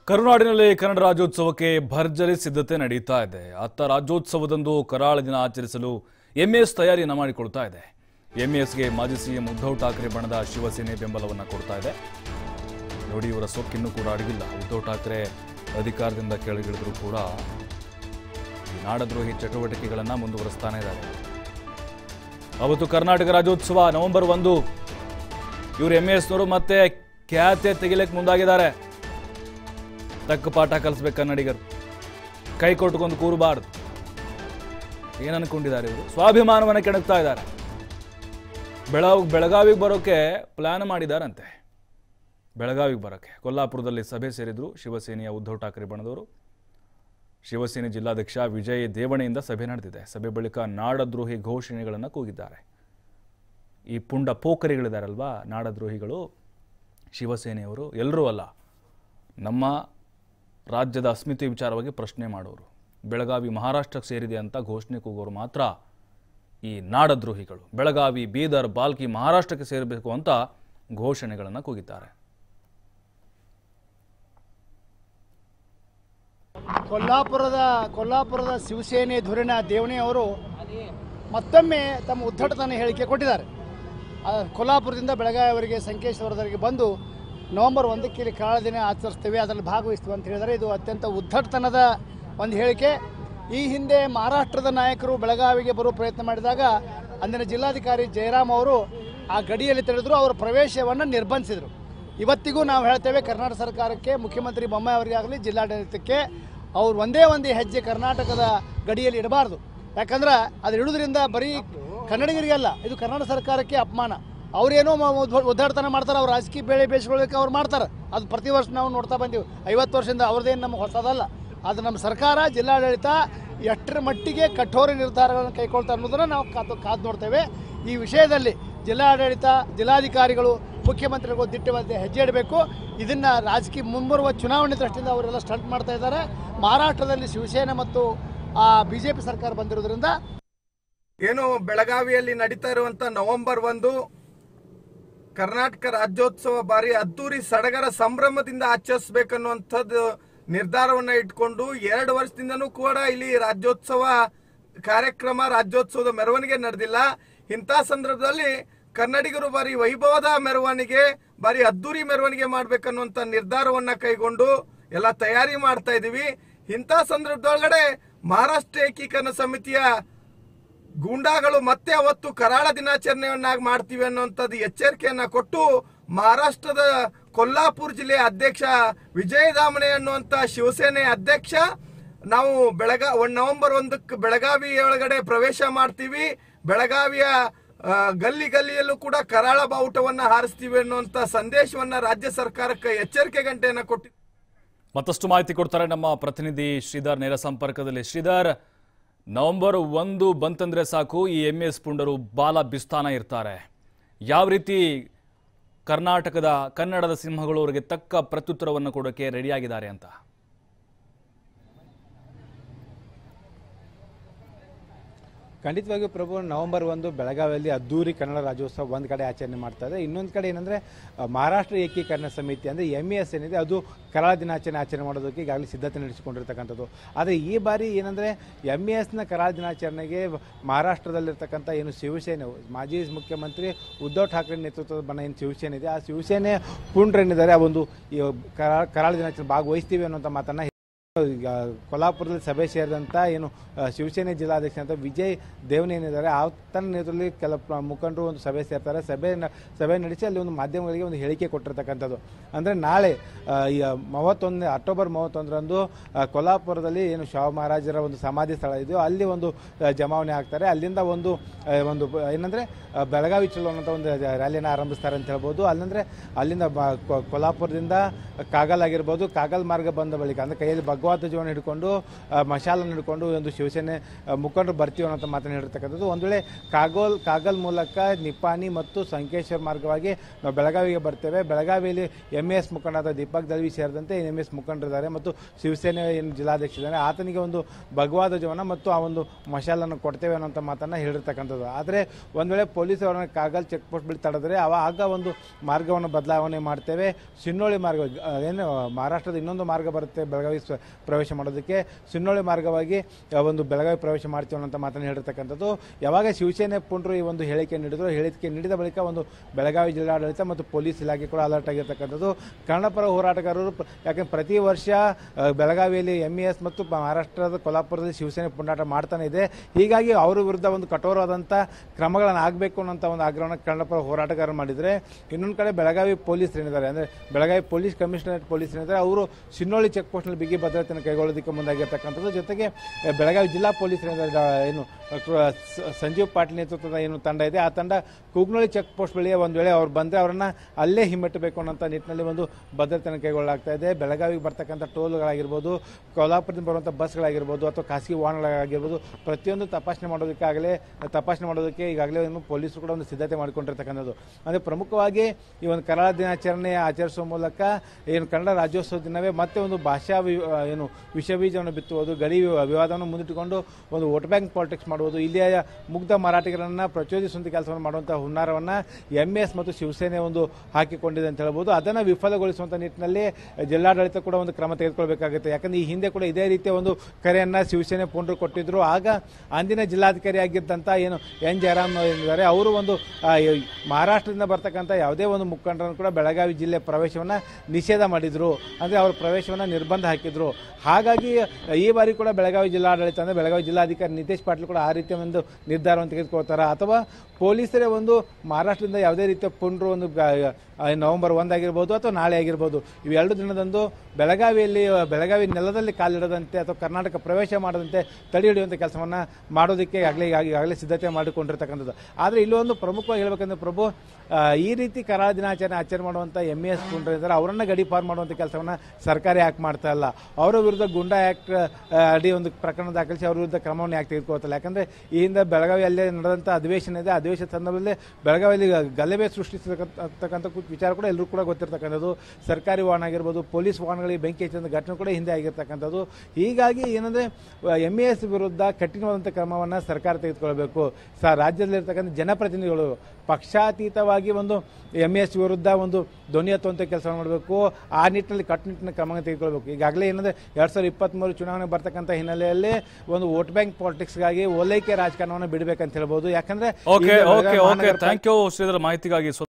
ಕರುನಾಡಿನಲ್ಲಿ ಕನ್ನಡ ರಾಜ್ಯೋತ್ಸವಕ್ಕೆ ಭರ್ಜರಿ ಸಿದ್ಧತೆ ನಡೀತಾ ಇದೆ ಅತ್ತ ರಾಜ್ಯೋತ್ಸವದಂದು ಕರಾಳ ದಿನ ಆಚರಿಸಲು ಎಂಎಸ್ ತಯಾರಿಯನ್ನ ಮಾಡಿಕೊಳ್ತಾ ಇದೆ ಎಂಎಸ್ಗೆ ಮಾಜಿ ಸಿಎಂ ಉದ್ಧವ್ ಠಾಕ್ರೆ ಬಣದ ಶಿವಸೇನೆ ಬೆಂಬಲವನ್ನ ಕೊಡ್ತಾ ಇದೆ ನೋಡಿ ಇವರ ಸೊಕ್ಕಿನ್ನೂ ಕೂಡ ಅಡಗಿಲ್ಲ ಉದ್ಧವ್ ಠಾಕ್ರೆ ಅಧಿಕಾರದಿಂದ ಕೆಳಗಿಳಿದ್ರು ಕೂಡ ಈ ನಾಡದ್ರೋಹಿ ಚಟುವಟಿಕೆಗಳನ್ನ ಮುಂದುವರಿಸ್ತಾನೆ ಇದ್ದಾರೆ ಅವತ್ತು ಕರ್ನಾಟಕ ರಾಜ್ಯೋತ್ಸವ ನವೆಂಬರ್ ಒಂದು ಇವರು ಎಂ ಎಸ್ನವರು ಮತ್ತೆ ಖ್ಯಾತೆ ತೆಗಿಲಿಕ್ಕೆ ಮುಂದಾಗಿದ್ದಾರೆ ತಕ್ಕ ಪಾಠ ಕಲಿಸ್ಬೇಕು ಕನ್ನಡಿಗರು ಕೈ ಕೊಟ್ಕೊಂಡು ಕೂರಬಾರ್ದು ಏನ್ ಅನ್ಕೊಂಡಿದ್ದಾರೆ ಇವರು ಸ್ವಾಭಿಮಾನವನ್ನು ಕೆಣಕ್ತಾ ಇದ್ದಾರೆ ಬೆಳಗ್ ಬೆಳಗಾವಿಗೆ ಬರೋಕೆ ಪ್ಲಾನ್ ಮಾಡಿದಾರಂತೆ ಬೆಳಗಾವಿಗೆ ಬರೋಕೆ ಕೊಲ್ಲಾಪುರದಲ್ಲಿ ಸಭೆ ಸೇರಿದ್ರು ಶಿವಸೇನೆಯ ಉದ್ಧವ್ ಠಾಕ್ರೆ ಬಣದವರು ಶಿವಸೇನೆ ಜಿಲ್ಲಾಧ್ಯಕ್ಷ ವಿಜಯ್ ದೇವಣೆಯಿಂದ ಸಭೆ ನಡೆದಿದೆ ಸಭೆ ಬಳಿಕ ನಾಡದ್ರೋಹಿ ಘೋಷಣೆಗಳನ್ನು ಕೂಗಿದ್ದಾರೆ ಈ ಪುಂಡ ಪೋಖರಿಗಳಿದಾರಲ್ವಾ ನಾಡದ್ರೋಹಿಗಳು ಶಿವಸೇನೆಯವರು ಎಲ್ಲರೂ ಅಲ್ಲ ನಮ್ಮ ರಾಜ್ಯದ ಅಸ್ಮಿತೆ ವಿಚಾರವಾಗಿ ಪ್ರಶ್ನೆ ಮಾಡೋರು ಬೆಳಗಾವಿ ಮಹಾರಾಷ್ಟ್ರಕ್ಕೆ ಸೇರಿದೆ ಅಂತ ಘೋಷಣೆ ಕೂಗೋರು ಮಾತ್ರ ಈ ನಾಡದ್ರೋಹಿಗಳು ಬೆಳಗಾವಿ ಬೀದರ್ ಬಾಲ್ಕಿ ಮಹಾರಾಷ್ಟ್ರಕ್ಕೆ ಸೇರಬೇಕು ಅಂತ ಘೋಷಣೆಗಳನ್ನು ಕೂಗಿದ್ದಾರೆ ಕೊಲ್ಲಾಪುರದ ಕೊಲ್ಲಾಪುರದ ಶಿವಸೇನೆ ಧುರೀಣ ದೇವಣಿ ಅವರು ಮತ್ತೊಮ್ಮೆ ತಮ್ಮ ಉದ್ದಟತನ ಹೇಳಿಕೆ ಕೊಟ್ಟಿದ್ದಾರೆ ಆ, ಕೊಲ್ಲಾಪುರದಿಂದ ಬೆಳಗಾವಿಯವರೆಗೆ ಸಂಕೇಶ್ವರದವರೆಗೆ ಬಂದು ನವೆಂಬರ್ ಒಂದಕ್ಕೆ ಇಲ್ಲಿ ಕರಾಳ ದಿನ ಆಚರಿಸ್ತೇವೆ ಅದರಲ್ಲಿ ಭಾಗವಹಿಸ್ತೀವಿ ಅಂತ ಹೇಳಿದರೆ ಇದು ಅತ್ಯಂತ ಉದ್ದಟತನದ ಒಂದು ಹೇಳಿಕೆ ಈ ಹಿಂದೆ ಮಹಾರಾಷ್ಟ್ರದ ನಾಯಕರು ಬೆಳಗಾವಿಗೆ ಬರುವ ಪ್ರಯತ್ನ ಮಾಡಿದಾಗ ಅಂದಿನ ಜಿಲ್ಲಾಧಿಕಾರಿ ಜಯರಾಮ್ ಅವರು ಆ ಗಡಿಯಲ್ಲಿ ತಡೆದ್ರು ಅವರ ಪ್ರವೇಶವನ್ನು ನಿರ್ಬಂಧಿಸಿದರು ಇವತ್ತಿಗೂ ನಾವು ಹೇಳ್ತೇವೆ ಕರ್ನಾಟಕ ಸರ್ಕಾರಕ್ಕೆ ಮುಖ್ಯಮಂತ್ರಿ ಬೊಮ್ಮಾಯಿ ಅವರಿಗಾಗಲಿ ಜಿಲ್ಲಾಡಳಿತಕ್ಕೆ ಅವ್ರು ಒಂದೇ ಒಂದೇ ಹೆಜ್ಜೆ ಕರ್ನಾಟಕದ ಗಡಿಯಲ್ಲಿ ಇಡಬಾರ್ದು ಯಾಕಂದ್ರೆ ಅದು ಇಡುವುದರಿಂದ ಬರೀ ಕನ್ನಡಿಗರಿಗಲ್ಲ ಇದು ಕರ್ನಾಟಕ ಸರ್ಕಾರಕ್ಕೆ ಅಪಮಾನ ಅವ್ರೇನೋ ಮ- ಉದ್ದ- ಉದ್ದಾಟತನ ಮಾಡ್ತಾರೆ ಅವ್ರು ರಾಜಕೀಯ ಬೆಳೆ ಬೇಯಿಸ್ಕೊಳ್ಳೋಕೆ ಅವ್ರು ಮಾಡ್ತಾರೆ ಅದು ಪ್ರತಿ ವರ್ಷ ನಾವು ನೋಡ್ತಾ ಬಂದೀವಿ ಐವತ್ತು ವರ್ಷದಿಂದ ಅವ್ರದ್ದೇನು ನಮಗೆ ಹೊಸದಲ್ಲ ಅದು ನಮ್ಮ ಸರ್ಕಾರ ಜಿಲ್ಲಾಡಳಿತ ಎಷ್ಟರ ಮಟ್ಟಿಗೆ ಕಠೋರ ನಿರ್ಧಾರಗಳನ್ನು ಕೈಗೊಳ್ತಾರೆ ಅನ್ನೋದನ್ನು ನಾವು ಕಾದು ಕಾದು ನೋಡ್ತೇವೆ ಈ ವಿಷಯದಲ್ಲಿ ಜಿಲ್ಲಾಡಳಿತ ಜಿಲ್ಲಾಧಿಕಾರಿಗಳು ಮುಖ್ಯಮಂತ್ರಿಗಳು ದಿಟ್ಟವಾದ ಹೆಜ್ಜೆ ಇಡಬೇಕು ಇದನ್ನು ರಾಜಕೀಯ ಮುಂಬರುವ ಚುನಾವಣೆ ದೃಷ್ಟಿಯಿಂದ ಅವರೆಲ್ಲ ಸ್ಟಂಟ್ ಮಾಡ್ತಾ ಇದ್ದಾರೆ ಮಹಾರಾಷ್ಟ್ರದಲ್ಲಿ ಶಿವಸೇನೆ ಮತ್ತು ಬಿ ಜೆ ಪಿ ಸರ್ಕಾರ ಬಂದಿರೋದ್ರಿಂದ ಏನು ಬೆಳಗಾವಿಯಲ್ಲಿ ನಡೀತಾ ಇರುವಂತ ನವೆಂಬರ್ ಒಂದು ಕರ್ನಾಟಕ ರಾಜ್ಯೋತ್ಸವ ಬಾರಿ ಅದ್ದೂರಿ ಸಡಗರ ಸಂಭ್ರಮದಿಂದ ಆಚರಿಸಬೇಕನ್ನುವಂಥದ್ದು ನಿರ್ಧಾರವನ್ನ ಇಟ್ಕೊಂಡು ಎರಡು ವರ್ಷದಿಂದನೂ ಕೂಡ ಇಲ್ಲಿ ರಾಜ್ಯೋತ್ಸವ ಕಾರ್ಯಕ್ರಮ ರಾಜ್ಯೋತ್ಸವದ ಮೆರವಣಿಗೆ ನಡೆದಿಲ್ಲ ಇಂಥ ಸಂದರ್ಭದಲ್ಲಿ ಕನ್ನಡಿಗರು ಬಾರಿ ವೈಭವದ ಮೆರವಣಿಗೆ ಬಾರಿ ಅದ್ದೂರಿ ಮೆರವಣಿಗೆ ಮಾಡ್ಬೇಕನ್ನುವಂತ ನಿರ್ಧಾರವನ್ನ ಕೈಗೊಂಡು ಎಲ್ಲ ತಯಾರಿ ಮಾಡ್ತಾ ಇದೀವಿ ಇಂಥ ಸಂದರ್ಭದೊಳಗಡೆ ಮಹಾರಾಷ್ಟ್ರ ಏಕೀಕರಣ ಸಮಿತಿಯ ಗೂಂಡಾಗಳು ಮತ್ತೆ ಅವತ್ತು ಕರಾಳ ದಿನಾಚರಣೆಯನ್ನಾಗಿ ಮಾಡ್ತೀವಿ ಅನ್ನುವಂಥದ್ದು ಎಚ್ಚರಿಕೆಯನ್ನ ಕೊಟ್ಟು ಮಹಾರಾಷ್ಟ್ರದ ಕೊಲ್ಲಾಪುರ ಜಿಲ್ಲೆಯ ಅಧ್ಯಕ್ಷ ವಿಜಯ ದಾಮಣೆ ಅನ್ನುವಂಥ ಶಿವಸೇನೆ ಅಧ್ಯಕ್ಷ ನಾವು ಬೆಳಗಾ ಒಂದ್ ನವೆಂಬರ್ ಒಂದಕ್ಕೆ ಬೆಳಗಾವಿ ಒಳಗಡೆ ಪ್ರವೇಶ ಮಾಡ್ತೀವಿ ಬೆಳಗಾವಿಯ ಆ, ಗಲ್ಲಿ ಗಲ್ಲಿಯಲ್ಲೂ ಕೂಡ ಕರಾಳ ಬಾವುಟವನ್ನ ಹಾರಿಸ್ತೀವಿ ಅನ್ನುವಂಥ ಸಂದೇಶವನ್ನ ರಾಜ್ಯ ಸರ್ಕಾರಕ್ಕೆ ಎಚ್ಚರಿಕೆ ಗಂಟೆಯನ್ನ ಕೊಟ್ಟಿ ಮತ್ತಷ್ಟು ಮಾಹಿತಿ ಕೊಡ್ತಾರೆ ನಮ್ಮ ಪ್ರತಿನಿಧಿ ಶ್ರೀಧರ್ ನೇರ ಸಂಪರ್ಕದಲ್ಲಿ ಶ್ರೀಧರ್ ನವೆಂಬರ್ ಒಂದು ಬಂತಂದ್ರೆ ಸಾಕು ಈ ಎಂ ಎಸ್ ಪುಂಡರು ಬಾಲ ಬಿಸ್ತಾನ ಇರ್ತಾರೆ ಯಾವ ರೀತಿ ಕರ್ನಾಟಕದ ಕನ್ನಡದ ಸಿಂಹಗಳು ಅವರಿಗೆ ತಕ್ಕ ಪ್ರತ್ಯುತ್ತರವನ್ನು ಕೊಡೋಕೆ ರೆಡಿಯಾಗಿದ್ದಾರೆ ಅಂತ ಖಂಡಿತವಾಗಿಯೂ ಪ್ರಭು ನವೆಂಬರ್ ಒಂದು ಬೆಳಗಾವಿಯಲ್ಲಿ ಅದ್ದೂರಿ ಕನ್ನಡ ರಾಜ್ಯೋತ್ಸವ ಒಂದು ಕಡೆ ಆಚರಣೆ ಮಾಡ್ತಾ ಇದೆ ಇನ್ನೊಂದು ಕಡೆ ಏನಂದ್ರೆ ಆ, ಮಹಾರಾಷ್ಟ್ರ ಏಕೀಕರಣ ಸಮಿತಿ ಅಂದರೆ ಎಮ್ ಎಸ್ ಏನಿದೆ ಅದು ಕರಾಳ ದಿನಾಚರಣೆ ಆಚರಣೆ ಮಾಡೋದಕ್ಕೆ ಈಗಾಗಲೇ ಸಿದ್ಧತೆ ನಡೆಸಿಕೊಂಡಿರ್ತಕ್ಕಂಥದ್ದು ಆದರೆ ಈ ಬಾರಿ ಏನಂದ್ರೆ ಎಮ್ ಎಸ್ನ ಕರಾಳ ದಿನಾಚರಣೆಗೆ ಮಹಾರಾಷ್ಟ್ರದಲ್ಲಿರ್ತಕ್ಕಂಥ ಏನು ಶಿವಸೇನೆ ಮಾಜಿ ಮುಖ್ಯಮಂತ್ರಿ ಉದ್ಧವ್ ಠಾಕ್ರೆ ನೇತೃತ್ವದ ಬಣ ಏನು ಶಿವಸೇನೆ ಇದೆ ಆ ಶಿವಸೇನೆ ಪುಂಡ್ರೇನಿದ್ದಾರೆ ಆ ಒಂದು ಈ ಕರಾಳ ಕರಾಳ ದಿನಾಚರಣೆ ಭಾಗವಹಿಸ್ತೀವಿ ಅನ್ನೋಂಥ ಮಾತನ್ನ ಈಗ ಕೊಲ್ಹಾಪುರದಲ್ಲಿ ಸಭೆ ಸೇರಿದಂಥ ಏನು ಆ, ಶಿವಸೇನೆ ಜಿಲ್ಲಾಧ್ಯಕ್ಷ ಅಂತ ವಿಜಯ್ ದೇವನ್ ಏನಿದ್ದಾರೆ ಆತನ ನೇತೃತ್ವದಲ್ಲಿ ಕೆಲ ಪ್ರ- ಮುಖಂಡರು ಒಂದು ಸಭೆ ಸೇರ್ತಾರೆ ಸಭೆ ನ- ಸಭೆ ನಡೆಸಿ ಅಲ್ಲಿ ಒಂದು ಮಾಧ್ಯಮಗಳಿಗೆ ಒಂದು ಹೇಳಿಕೆ ಕೊಟ್ಟಿರ್ತಕ್ಕಂಥದ್ದು ಅಂದರೆ ನಾಳೆ ಆ, ಈ ಮೂವತ್ತೊಂದನೇ ಅಕ್ಟೋಬರ್ ಮೂವತ್ತೊಂದರಂದು ಆ, ಕೊಲ್ಹಾಪುರದಲ್ಲಿ ಏನು ಶಿವ ಮಹಾರಾಜರ ಒಂದು ಸಮಾಧಿ ಸ್ಥಳ ಇದೆಯೋ ಅಲ್ಲಿ ಒಂದು ಆ, ಜಮಾವಣೆ ಆಗ್ತಾರೆ ಅಲ್ಲಿಂದ ಒಂದು ಆ, ಒಂದು ಬ- ಏನಂದ್ರೆ ಆ, ಬೆಳಗಾವಿ ಚಲೋ ಅನ್ನೋ ಒಂದು ರ್ಯಾಲಿಯನ್ನು ಆರಂಭಿಸ್ತಾರೆ ಅಂತ ಹೇಳ್ಬೋದು ಅಲ್ಲಂದ್ರೆ ಅಲ್ಲಿಂದ ಬ- ಕೊ- ಕೊಲ್ಹಾಪುರದಿಂದ ಕಾಗಲ್ ಆಗಿರ್ಬೋದು ಕಾಗಲ್ ಮಾರ್ಗ ಬಂದ ಬಳಿಕ ಅಂದ್ರೆ ಕೈಯಲ್ಲಿ ಭಗವ ಭಗವಾ ಧ್ವಜವನ್ನು ಹಿಡ್ಕೊಂಡು ಆ, ಮಶಾಲನ್ನು ಹಿಡ್ಕೊಂಡು ಒಂದು ಶಿವಸೇನೆ ಆ, ಮುಖಂಡರು ಬರ್ತೀವಿ ಅನ್ನೋ ಮಾತನ್ನು ಹೇಳಿರ್ತಕ್ಕಂಥದ್ದು ಒಂದು ವೇಳೆ ಕಾಗೋಲ್ ಕಾಗಲ್ ಮೂಲಕ ನಿಪ್ಪಾಣಿ ಮತ್ತು ಸಂಕೇಶ್ವರ ಮಾರ್ಗವಾಗಿ ನಾವು ಬೆಳಗಾವಿಗೆ ಬರ್ತೇವೆ ಬೆಳಗಾವಿಯಲ್ಲಿ ಎಂ ಎಸ್ ಮುಖಂಡರಾದ ದೀಪಕ್ ದಲ್ವಿ ಸೇರಿದಂತೆ ಎಂ ಎಸ್ ಮುಖಂಡರಿದ್ದಾರೆ ಮತ್ತು ಶಿವಸೇನೆ ಏನು ಜಿಲ್ಲಾಧ್ಯಕ್ಷ ಇದ್ದಾರೆ ಆತನಿಗೆ ಒಂದು ಭಗವಾ ಧ್ವಜವನ್ನು ಮತ್ತು ಆ ಒಂದು ಮಶಾಲನ್ನು ಕೊಡ್ತೇವೆ ಅನ್ನೋಂಥ ಮಾತನ್ನು ಹೇಳಿರ್ತಕ್ಕಂಥದ್ದು ಆದರೆ ಒಂದು ವೇಳೆ ಪೊಲೀಸ್ ಅವರನ್ನ ಕಾಗಲ್ ಚೆಕ್ ಪೋಸ್ಟ್ ಬಳಿ ತಡೆದ್ರೆ ಅವ ಆಗ ಒಂದು ಮಾರ್ಗವನ್ನು ಬದಲಾವಣೆ ಮಾಡ್ತೇವೆ ಸಿನ್ನೋಳಿ ಮಾರ್ಗ ಆ, ಏನು ಮಹಾರಾಷ್ಟ್ರದ ಇನ್ನೊಂದು ಮಾರ್ಗ ಬರುತ್ತೆ ಬೆಳಗಾವಿ ಸ್ವ- ಪ್ರವೇಶ ಮಾಡೋದಕ್ಕೆ ಸಿನ್ನೋಳಿ ಮಾರ್ಗವಾಗಿ ಆ, ಒಂದು ಬೆಳಗಾವಿ ಪ್ರವೇಶ ಮಾಡ್ತೀವಿ ಅನ್ನೋಂಥ ಮಾತನ್ನು ಹೇಳಿರ್ತಕ್ಕಂಥದ್ದು ಯಾವಾಗ ಶಿವಸೇನೆ ಪುಂಡ್ರು ಈ ಒಂದು ಹೇಳಿಕೆ ನೀಡಿದ್ರು ಹೇಳಿಕೆ ನೀಡಿದ ಬಳಿಕ ಒಂದು ಬೆಳಗಾವಿ ಜಿಲ್ಲಾಡಳಿತ ಮತ್ತು ಪೊಲೀಸ್ ಇಲಾಖೆ ಕೂಡ ಅಲರ್ಟ್ ಆಗಿರ್ತಕ್ಕಂಥದ್ದು ಕನ್ನಡಪರ ಹೋರಾಟಗಾರರು ಪ್ರ- ಯಾಕಂದ್ರೆ ಪ್ರತಿ ವರ್ಷ ಆ, ಬೆಳಗಾವಿಯಲ್ಲಿ ಎಂ ಎಸ್ ಮತ್ತು ಮಹಾರಾಷ್ಟ್ರದ ಕೊಲ್ಹಾಪುರದಲ್ಲಿ ಶಿವಸೇನೆ ಪುಂಡಾಟ ಮಾಡ್ತಾನೆ ಇದೆ ಹೀಗಾಗಿ ಅವರ ವಿರುದ್ಧ ಒಂದು ಕಠೋರವಾದಂಥ ಕ್ರಮಗಳನ್ನು ಆಗಬೇಕು ಅನ್ನೋಂಥ ಒಂದು ಆಗ್ರಹವನ್ನು ಕನ್ನಡಪರ ಹೋರಾಟಗಾರರು ಮಾಡಿದರೆ ಇನ್ನೊಂದು ಕಡೆ ಬೆಳಗಾವಿ ಪೊಲೀಸ್ ಏನಿದ್ದಾರೆ ಅಂದರೆ ಬೆಳಗಾವಿ ಪೊಲೀಸ್ ಕಮಿಷನರೇಟ್ ಪೊಲೀಸ್ ಏನಿದ್ದಾರೆ ಅವರು ಸಿನ್ನೋಳಿ ಚೆಕ್ ಪೋಸ್ಟ್ನಲ್ಲಿ ಬಿಗಿ ಭದ್ರತೆಯನ್ನು ಕೈಗೊಳ್ಳೋದಕ್ಕೆ ಮುಂದಾಗಿರ್ತಕ್ಕಂಥದ್ದು ಜೊತೆಗೆ ಆ, ಬೆಳಗಾವಿ ಜಿಲ್ಲಾ ಪೊಲೀಸ್ ಏನಿದ್ದಾರೆ ಡಾ- ಏನು ಡಾಕ್ಟರ್ ಸ- ಸಂಜೀವ್ ಪಾಟೀಲ್ ನೇತೃತ್ವದ ಏನು ತಂಡ ಇದೆ ಆ ತಂಡ ಕೂಗ್ನೋಳಿ ಚೆಕ್ ಪೋಸ್ಟ್ ಬಳಿ ಒಂದು ವೇಳೆ ಅವ್ರು ಬಂದರೆ ಅವರನ್ನ ಅಲ್ಲೇ ಹಿಮ್ಮೆಟ್ಟಬೇಕು ಅನ್ನೋಂಥ ನಿಟ್ಟಿನಲ್ಲಿ ಒಂದು ಭದ್ರತೆಯನ್ನು ಕೈಗೊಳ್ಳಲಾಗ್ತಾ ಇದೆ ಬೆಳಗಾವಿಗೆ ಬರ್ತಕ್ಕಂಥ ಟೋಲ್ಗಳಾಗಿರ್ಬೋದು ಕೊಲ್ಹಾಪುರದಿಂದ ಬರುವಂಥ ಬಸ್ಗಳಾಗಿರ್ಬೋದು ಅಥವಾ ಖಾಸಗಿ ವಾಹನಗಳಾಗಿರ್ಬೋದು ಪ್ರತಿಯೊಂದು ತಪಾಸಣೆ ಮಾಡೋದಕ್ಕಾಗಲೇ ತಪಾಸಣೆ ಮಾಡೋದಕ್ಕೆ ಈಗಾಗಲೇ ಏನು ಪೊಲೀಸರು ಕೂಡ ಒಂದು ಸಿದ್ಧತೆ ಮಾಡಿಕೊಂಡಿರ್ತಕ್ಕಂಥದ್ದು ಅಂದರೆ ಪ್ರಮುಖವಾಗಿ ಈ ಒಂದು ಕರಾಳ ದಿನಾಚರಣೆ ಆಚರಿಸುವ ಮೂಲಕ ಏನು ಕನ್ನಡ ರಾಜ್ಯೋತ್ಸವ ದಿನವೇ ಮತ್ತೆ ಒಂದು ಭಾಷಾ ವಿ- ಆ, ಏನು ವಿಷ ಬೀಜವನ್ನು ಬಿತ್ತುವುದು ಗಡಿ ವಿವ- ವಿವಾದವನ್ನು ಮುಂದಿಟ್ಟುಕೊಂಡು ಒಂದು ವೋಟ್ ಬ್ಯಾಂಕ್ ಪಾಲಿಟಿಕ್ಸ್ ಮಾಡುವುದು ಇಲ್ಲಿಯ ಮುಗ್ಧ ಮರಾಠಿಗರನ್ನ ಪ್ರಚೋದಿಸುವಂಥ ಕೆಲಸವನ್ನು ಮಾಡುವಂಥ ಹುನ್ನಾರವನ್ನು ಎಂ ಎಸ್ ಮತ್ತು ಶಿವಸೇನೆ ಒಂದು ಹಾಕಿಕೊಂಡಿದೆ ಅಂತ ಹೇಳ್ಬೋದು ಅದನ್ನು ವಿಫಲಗೊಳಿಸುವಂಥ ನಿಟ್ಟಿನಲ್ಲಿ ಜಿಲ್ಲಾಡಳಿತ ಕೂಡ ಒಂದು ಕ್ರಮ ತೆಗೆದುಕೊಳ್ಬೇಕಾಗುತ್ತೆ ಯಾಕಂದ್ರೆ ಈ ಹಿಂದೆ ಕೂಡ ಇದೇ ರೀತಿಯ ಒಂದು ಕರೆಯನ್ನ ಶಿವಸೇನೆ ಪುಂಡ್ರು ಕೊಟ್ಟಿದ್ರು ಆಗ ಅಂದಿನ ಜಿಲ್ಲಾಧಿಕಾರಿ ಆಗಿದ್ದಂಥ ಏನು ಎನ್ ಜಯರಾಮ್ ಏನಿದ್ದಾರೆ ಅವರು ಒಂದು ಆ, ಈ ಮಹಾರಾಷ್ಟ್ರದಿಂದ ಬರ್ತಕ್ಕಂಥ ಯಾವುದೇ ಒಂದು ಮುಖಂಡರನ್ನು ಕೂಡ ಬೆಳಗಾವಿ ಜಿಲ್ಲೆ ಪ್ರವೇಶವನ್ನು ನಿಷೇಧ ಮಾಡಿದ್ರು ಅಂದರೆ ಅವರ ಪ್ರವೇಶವನ್ನು ನಿರ್ಬಂಧ ಹಾಕಿದ್ರು ಹಾಗಾಗಿ ಈ ಬಾರಿ ಕೂಡ ಬೆಳಗಾವಿ ಜಿಲ್ಲಾಡಳಿತ ಅಂದರೆ ಬೆಳಗಾವಿ ಜಿಲ್ಲಾಧಿಕಾರಿ ನಿತೇಶ್ ಪಾಟೀಲ್ ಕೂಡ ಆ ರೀತಿಯ ಒಂದು ನಿರ್ಧಾರವನ್ನು ತೆಗೆದುಕೊಳ್ತಾರ ಅಥವಾ ಪೊಲೀಸರೇ ಒಂದು ಮಹಾರಾಷ್ಟ್ರದಿಂದ ಯಾವುದೇ ರೀತಿಯ ಪುಂಡ್ರು ಒಂದು ಗ- ಆ, ನವೆಂಬರ್ ಒಂದಾಗಿರ್ಬೋದು ಅಥವಾ ನಾಳೆ ಆಗಿರ್ಬೋದು ಇವೆರಡು ದಿನದಂದು ಬೆಳಗಾವಿಯಲ್ಲಿ ಆ, ಬೆಳಗಾವಿ ನೆಲದಲ್ಲಿ ಕಾಲಿಡದಂತೆ ಅಥವಾ ಕರ್ನಾಟಕ ಪ್ರವೇಶ ಮಾಡದಂತೆ ತಡೆ ಹಿಡಿಯುವಂಥ ಕೆಲಸವನ್ನು ಮಾಡೋದಕ್ಕೆ ಆಗಲೇ ಈಗಾಗಲೇ ಸಿದ್ಧತೆ ಮಾಡಿಕೊಂಡಿರ್ತಕ್ಕಂಥದ್ದು ಆದರೆ ಇಲ್ಲೊಂದು ಪ್ರಮುಖವಾಗಿ ಹೇಳ್ಬೇಕಂದ್ರೆ ಪ್ರಭು ಆ, ಈ ರೀತಿ ಕರಾಳ ದಿನಾಚರಣೆ ಆಚರಣೆ ಮಾಡುವಂಥ ಎಮ್ ಎಸ್ ಪುಂಡ್ರು ಇದ್ದಾರೆ ಅವರನ್ನು ಗಡಿಪಾರು ಮಾಡುವಂಥ ಕೆಲಸವನ್ನು ಸರ್ಕಾರ ಯಾಕೆ ಮಾಡ್ತಾ ಇಲ್ಲ ಅವರ ವಿರುದ್ಧ ಗುಂಡಾ ಆ್ಯಕ್ಟ್ ಅಡಿ ಒಂದು ಪ್ರಕರಣ ದಾಖಲಿಸಿ ಅವರ ವಿರುದ್ಧ ಕ್ರಮವನ್ನು ಯಾಕೆ ತೆಗೆದುಕೊಳ್ತಿಲ್ಲ ಯಾಕಂದರೆ ಈ ಹಿಂದೆ ಬೆಳಗಾವಿಯಲ್ಲೇ ನಡೆದಂಥ ಅಧಿವೇಶನ ಇದೆ ಅಧಿವೇಶನ ಸಂದರ್ಭದಲ್ಲಿ ಬೆಳಗಾವಿಯಲ್ಲಿ ಗಲಭೆ ಸೃಷ್ಟಿಸತಕ್ಕಂಥ ವಿಚಾರ ಕೂಡ ಎಲ್ಲರೂ ಕೂಡ ಗೊತ್ತಿರ್ತಕ್ಕಂಥದ್ದು ಸರ್ಕಾರಿ ವಾಹನ ಆಗಿರ್ಬೋದು ಪೊಲೀಸ್ ವಾಹನಗಳಿಗೆ ಬೆಂಕಿ ಹಚ್ಚಿದ ಘಟನೆ ಕೂಡ ಹಿಂದೆ ಆಗಿರ್ತಕ್ಕಂಥದ್ದು ಹೀಗಾಗಿ ಏನಂದರೆ ಎಮ್ ಎಸ್ ವಿರುದ್ಧ ಕಠಿಣವಾದಂಥ ಕ್ರಮವನ್ನು ಸರ್ಕಾರ ತೆಗೆದುಕೊಳ್ಬೇಕು ಸ ರಾಜ್ಯದಲ್ಲಿರ್ತಕ್ಕಂಥ ಜನಪ್ರತಿನಿಧಿಗಳು ಪಕ್ಷಾತೀತವಾಗಿ ಒಂದು ಎಮ್ ಎಸ್ ವಿರುದ್ಧ ಒಂದು ಧ್ವನಿ ಎತ್ತುವಂಥ ಕೆಲಸ ಮಾಡಬೇಕು ಆ ನಿಟ್ಟಿನಲ್ಲಿ ಕಟ್ಟುನಿಟ್ಟಿನ ಕ್ರಮ ತೆಗೆದುಕೊಳ್ಬೇಕು ಈಗಾಗಲೇ ಏನಂದರೆ ಎರಡು ಸಾವಿರದ ಇಪ್ಪತ್ತ್ಮೂರು ಚುನಾವಣೆ ಬರ್ತಕ್ಕಂಥ ಹಿನ್ನೆಲೆಯಲ್ಲಿ ಒಂದು ವೋಟ್ ಬ್ಯಾಂಕ್ ಪಾಲಿಟಿಕ್ಸ್ಗಾಗಿ ಓಲೈಕೆ ರಾಜಕಾರಣವನ್ನು ಬಿಡಬೇಕಂತ ಹೇಳ್ಬೋದು ಯಾಕಂದ್ರೆ ಓಕೆ ಈಗ ಓಕೆ ಬೆಳಗಾವಿ ಓಕೆ ಮಹಾನಗರ ಥ್ಯಾಂಕ್ ಯು ಶ್ರೀಧರ್ ಮಾಹಿತಿಗಾಗಿ